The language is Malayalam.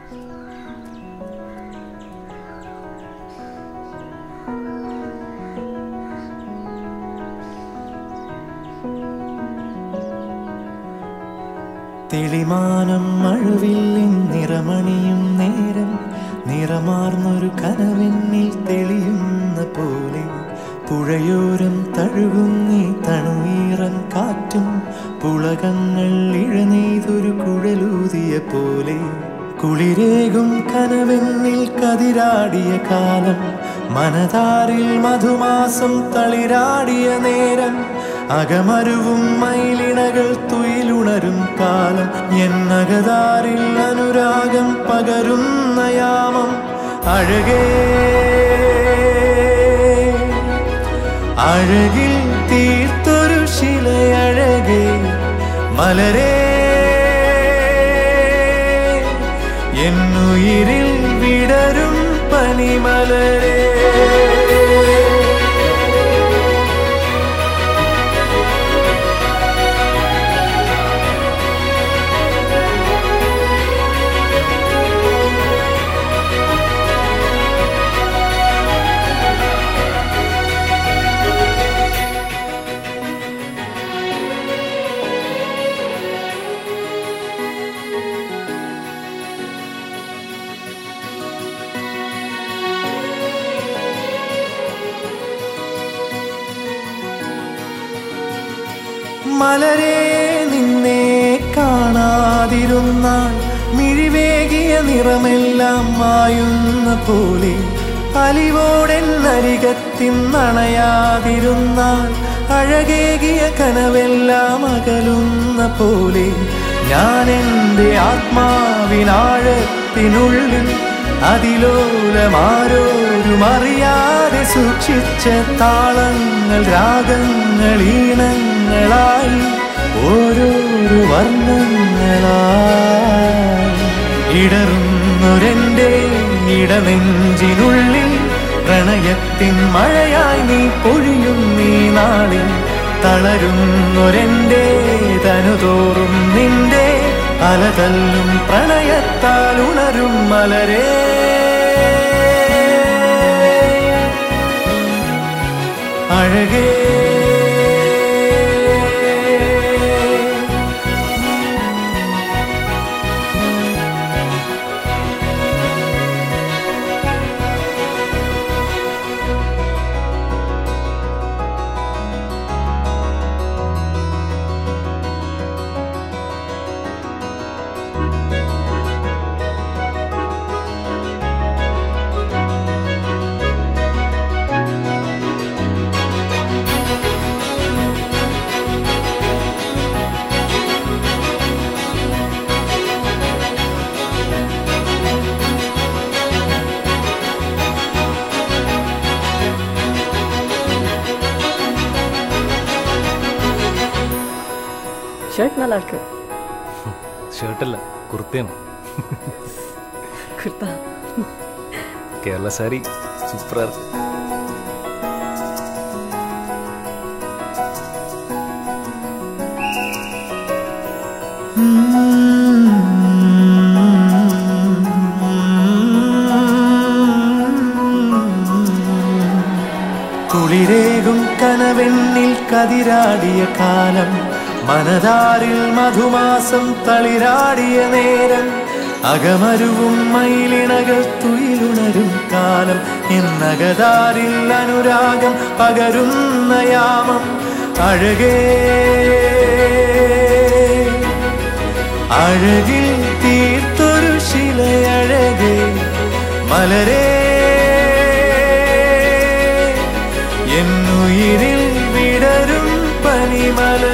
തെളിമാനം മഴവില്ലിൻ നിറമണിയും നേരം നിറമാർന്നൊരു കനവെന്നിൽ തെളിയുന്ന പോലെ പുഴയോരം തഴുകുന്നീ തണുവീറൻ കാറ്റും പുളകങ്ങൾ ഇഴനെയ്തൊരു കുഴലൂതിയ പോലെ കുളിരേകും കനവെന്നിൽ കതിരാടിയ കാലം മനതാരിൽ മധുമാസം തളിരാടിയ നേരം അകമരുവും മയിലിണകൾ തുയിലുണരും കാലം എന്നകതാരിൽ അനുരാഗം പകരുന്ന യാമം അഴകേ അഴകിൽ തീർത്തൊരു ശിലയഴകേ മലരേ എന്നുയിരിൽ വിടരും പനിമലരേ മലരെ നിന്നെ കാണാതിരുന്നാൽ മിഴിവേകിയ നിറമെല്ലാം മായുന്ന പോലെ അലിവോടെന്നരികത്തിന്നണയാതിരുന്നാൽ അഴകേകിയ കനവെല്ലാം അകലുന്ന പോലെ ഞാൻ എൻ്റെ ആത്മാവിനാഴത്തിനുള്ളിൽ അതിലോലമാരോരും അറിയാതെ സൂക്ഷിച്ച താളങ്ങൾ രാഗങ്ങൾ ഈണങ്ങളായി ഓരോരോ വർണ്ണങ്ങളായി ഇടറുന്നൊരെൻ്റെ ഇടനെഞ്ചിനുള്ളിൽ പ്രണയത്തിൻ മഴയായി നീ പൊഴിയും നീ നാളിൽ തളരുന്നൊരെൻ്റെ തനുതോറും നിന്റെ അലതല്ലും പ്രണയത്താൽ ഉണരും മലരേ അഴകേ ஷர்ட் நல்லா இருக்கு ഷർട്ടല്ല കുർത്തയാണ് குர்தா കേരള സാരി സൂപ്പറാ ഇருக்கு കുളിരേകും കനവെണ്ണിൽ കതിരാടിയ കാലം മനതാരിൽ മധുമാസം തളിരാടിയ നേരം അകമരുവും മയിലിണകൾ തുയിലുണരും കാലം എന്നകതാരിൽ അനുരാഗം പകരുന്ന യാമം അഴകേ അഴകിൽ തീർത്തൊരു ശിലയഴകേ മലരേ എന്നുയിരിൽ വിടരും പനിമല